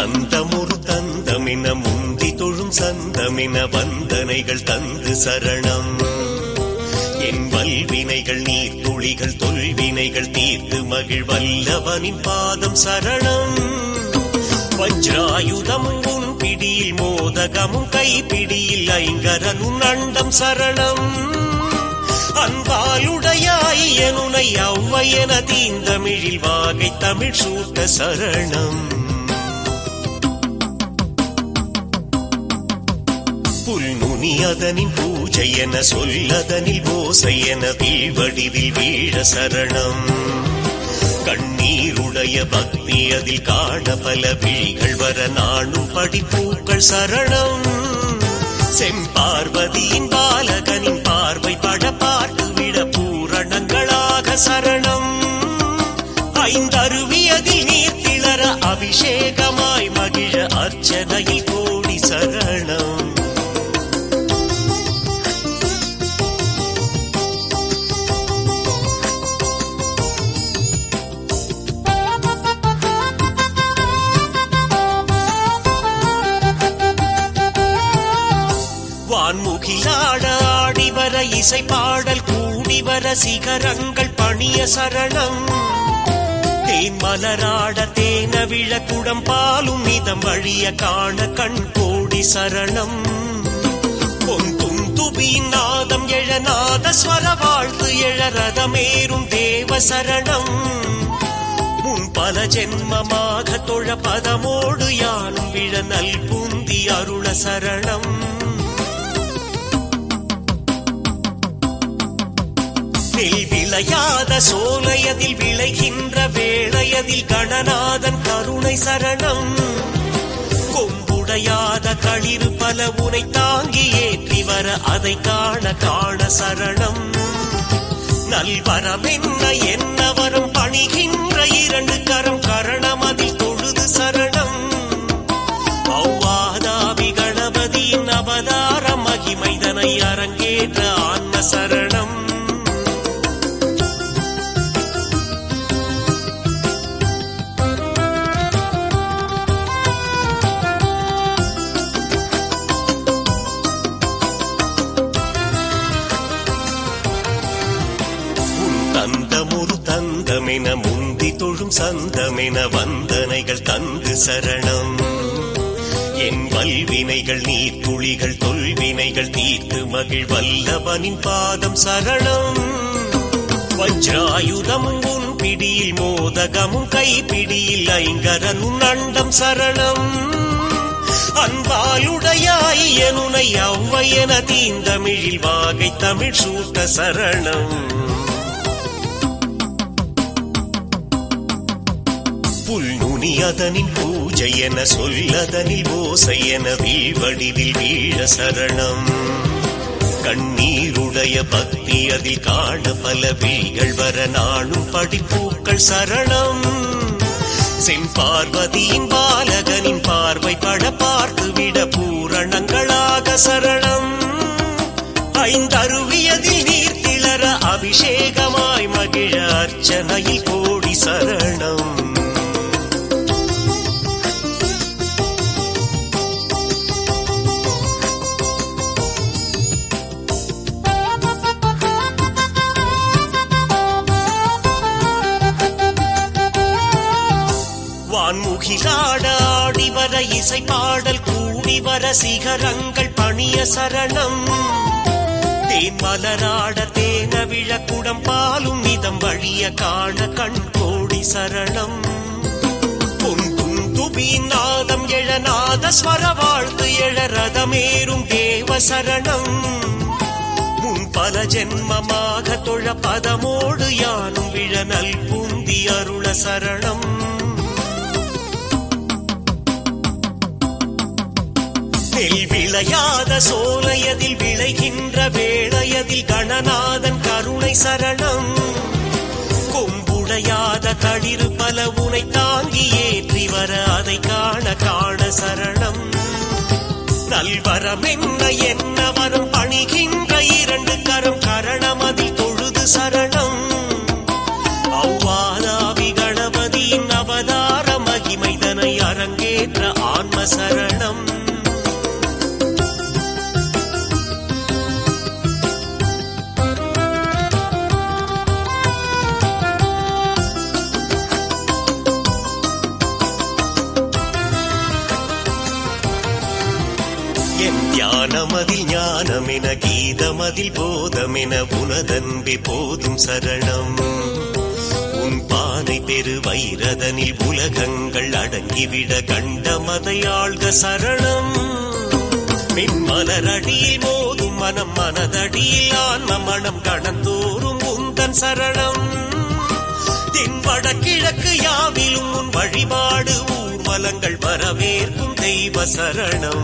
தந்தமொரு தந்தமின முந்தி தொழும் சந்தமின வந்தனைகள் தந்து சரணம் என் வல்வினைகள் நீர் துளிகள் தொல்வினைகள் தீர்த்து மகிழ் வல்லவனின் பாதம் சரணம் வஜ்ராயுதம் உன் பிடியில் மோதகமும் கைப்பிடியில் ஐங்கரனும் அண்டம் சரணம் அன்பாலுடையாய் எனுனை ஔவையன தீந்தமிழில் வாகை தமிழ் சூட்ட சரணம் புல்நுனி அதனின் பூஜை என சொல்லதனில் ஓசை என வீழ்வடிவில் வீழ சரணம் கண்ணீருடைய பக்தி அதில் காண பல விழிகள் வர நானும் படிப்பூக்கள் சரணம் செம்பார்வதியின் பாலகனின் பார்வை பட பார்த்து விட பூரணங்களாக சரணம் ஐந்தருவியதில் நீர் திளற அபிஷேகமாய் மகிழ அர்ச்சனையில் கோடி சரணம் வான்முகிலாட ஆடி வர இசை பாடல் கூடி வர சிகரங்கள் பணிய சரணம் தேன் மலராட தேன விழக்குடம் பாலும் மிதம் வழிய காண கண் கோடி சரணம் பொந்தும் துபியின் நாதம் எழநாத ஸ்வர வாழ்த்து எழ ரதமேறும் தேவ சரணம் முன் பல ஜென்மமாக தொழ பதமோடு யானும் விழ நல் பூந்தி அருள சரணம் நெல் விளையாத சோலையதில் விளைகின்ற வேளையதில் கணநாதன் கருணை சரணம் கொம்புடையாத களிறு பல உனை தாங்கி ஏற்றி வர அதை காண காண சரணம் நல்வரம் என்ன என்ன வரம் பணிகின்ற இரண்டு கரம் கரணம் அதில் தொழுது சரணம் ஔவாதாபி கணபதியின் அவதார மகிமைதனை அரங்கேற்ற ஆன்ம சரணம் உன் தந்தமொரு தந்தமென முந்தி தொழும் சந்தமென வந்தனைகள் தந்து சரணம் என் வல்வினைகள் நீர் துளிகள் தொல்வினைகள் தீர்த்து மகிழ் வல்லவனின் பாதம் சரணம் வஜ்ராயுதம் உன் பிடியில் மோதகமும் கைப்பிடியில் ஐங்கரனும் அண்டம் சரணம் அன்பாலுடையாய் எனுனை ஔவையன தீந்தமிழில் வாகை தமிழ் சூட்ட சரணம் புல்நுனி அதனின் பூஜை என சொல்லதனில் ஓசை என வீழ்வடிவில் வீழ சரணம் கண்ணீருடைய பக்தி அதில் காண பல விழிகள் வர நாளும் படிப்பூக்கள் சரணம் செம்பார்வதியின் பாலகனின் பார்வை பட பார்த்து விட பூரணங்களாக சரணம் ஐந்தருவியதில் நீர் திளற அபிஷேகமாய் மகிழ அர்ச்சனையில் கோடி சரணம் வான்முகிலாட ஆடி வர இசை பாடல் கூடி வர சிகரங்கள் பணிய சரணம் தேன் மலராட தேன விழக்குடம் பாலும் மிதம் வழிய காண கண் கோடி சரணம் பொங்கும் துபியின் நாதம் எழநாத ஸ்வர வாழ்த்து எழ ரதமேறும் தேவ சரணம் முன் பல ஜென்மமாக தொழ பதமோடு யானும் விழ நல் பூந்தி அருள சரணம் நெல் விளையாத சோலையதில் விளைகின்ற வேளையதில் கணநாதன் கருணை சரணம் கொம்புடையாத களிறு பல உனை தாங்கி ஏற்றி வர அதை காண காண சரணம் நல்வரம் என்ன என்ன வரம் பணிகின்ற இரண்டு கரம் கரணம் அதில் தொழுது சரணம் ஔவாதாபி கணபதியின் அவதார மகிமைதனை அரங்கேற்ற சரணம் என் தியானமதில் ஞானமென கீதமதில் போதமென உனதன்பே போதும் சரணம் உன் பானை பெரு வைரதனில் உலகங்கள் அடங்கிவிட கண்டமதை ஆள்க சரணம் மின்மலரடியில் மோதும் மனம் மனதடியில் ஆன்ம மனம் கடந்தோறும் உந்தன் சரணம் தென்வட கிழக்கு யாவிலும் உன் வழிபாடு ஊர்வலங்கள் வரவேற்கும் தெய்வ சரணம்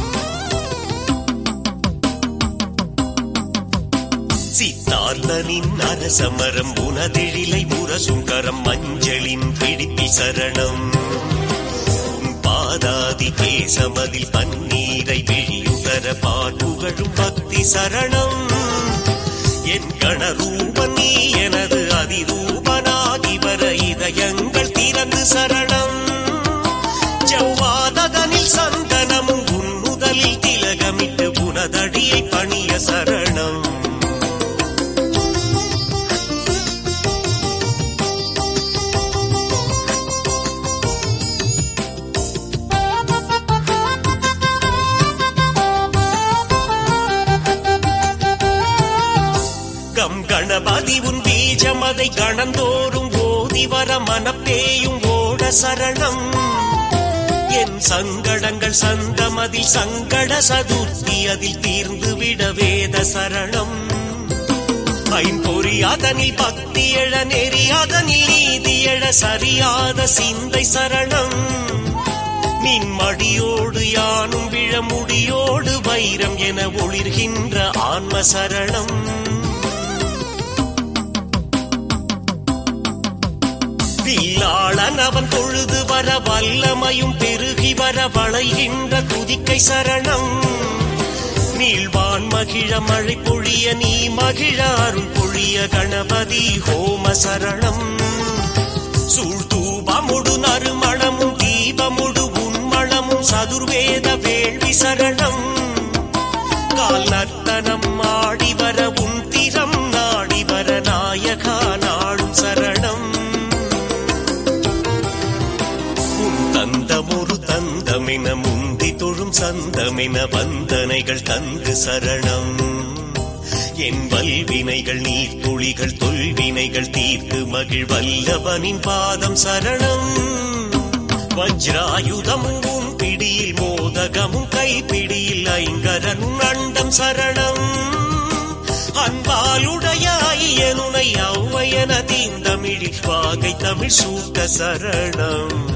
சித்தார்த்தனின் அரசமரம் உனதெழிலை முரசும் கரம் மஞ்சளின் பிடிப்பி சரணம் உன் பாதாதி கேசமதில் பன்னீரை விழியுதர பாட்டுகளும் பக்தி சரணம் என் கணரூபன் நீ எனது அதிரூபனாகி வர இதயங்கள் திறந்து சரணம் செவ்வாததனில் சந்தனமும் உன் முதலில் திலகமிட்டு உனதடியை பணிய சரணம் கம் கணபதி உன் பீஜம் அதை கணந்தோறும் ஓதி வர மனப்பேயும் ஓட சரணம் என் சங்கடங்கள் சந்தமதில் சங்கட சதுர்த்தி அதில் தீர்ந்து விட வேத சரணம் ஐம்பொறி அதனில் பக்தி எழ நெறி அதனில் நீதி எழ சரியாத சிந்தை சரணம் நின் மடியோடு யானும் விழ முடியோடு வைரம் என ஒளிர்கின்ற ஆன்ம சரணம் வில்லாளன் அவன் பொழுது வர வல்லமையும் பெருகி வர வளைகின்ற துதிக்கை சரணம் நீள்வான் மகிழ மழை பொழிய நீ மகிழ அருள் பொழிய கணபதி ஹோம சரணம் சூழ்தூபமுடு நறுமணமும் தீபமுடு உன்மணமும் சதுர்வேத வேள்வி சரணம் கால் நர்த்தனம் ஆடி வர உன் திறம் நாடி வர நாயகா நாளும் சரணம் உன் தந்தமொரு தந்தமென முந்தி தொழும் சந்தமென வந்தனைகள் தந்து சரணம் என் வல்வினைகள் நீர் துளிகள் தொல்வினைகள் தீர்த்து மகிழ் வல்லவனின் பாதம் சரணம் வஜ்ராயுதமும் உன் பிடியில் மோதகமும் கைப்பிடியில் ஐங்கரனும் அண்டம் சரணம் அன்பாலுடைய ஐயனுனை ஔவையன தீந்தமிழ் வாகை தமிழ் சூட்ட சரணம்